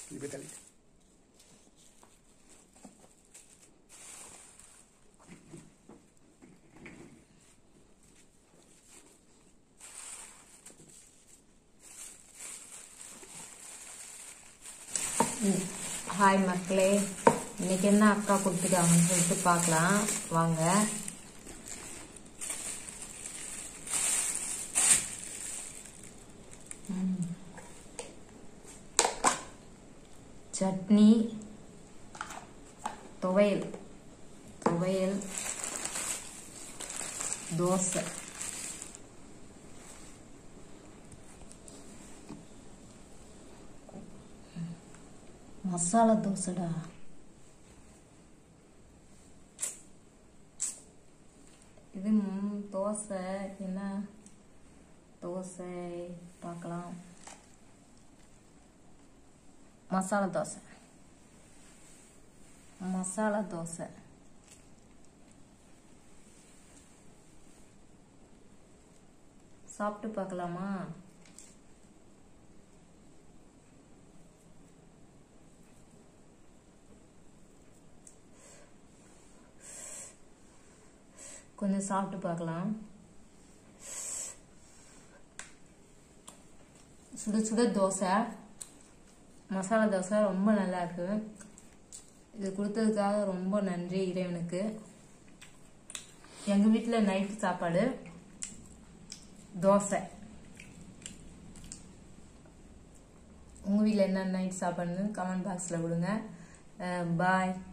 இது போய் தள்ளி ஹாய் மக்களே இன்னைக்கு என்ன அக்கா கொடுத்துருக்காங்கன்னு சொல்லிட்டு பார்க்கலாம் வாங்க ம். சட்னி துவையல் துவையல் தோசை மசாலா தோசைடா இது ம், தோசை என்ன தோசை பார்க்கலாம் மசாலா தோசை மசாலா தோசை சாப்பிட்டு பார்க்கலாமா கொஞ்சம் சாப்பிட்டு பார்க்கலாம் சுட சுட தோசை மசாலா தோசை ரொம்ப நல்லா இருக்கு இது கொடுத்ததுக்காக ரொம்ப நன்றி இறைவனுக்கு எங்கள் வீட்டில் நைட்டு சாப்பாடு தோசை உங்கள் வீட்டில் என்ன நைட் சாப்பாடுன்னு கமெண்ட் பாக்ஸில் கொடுங்க பாய்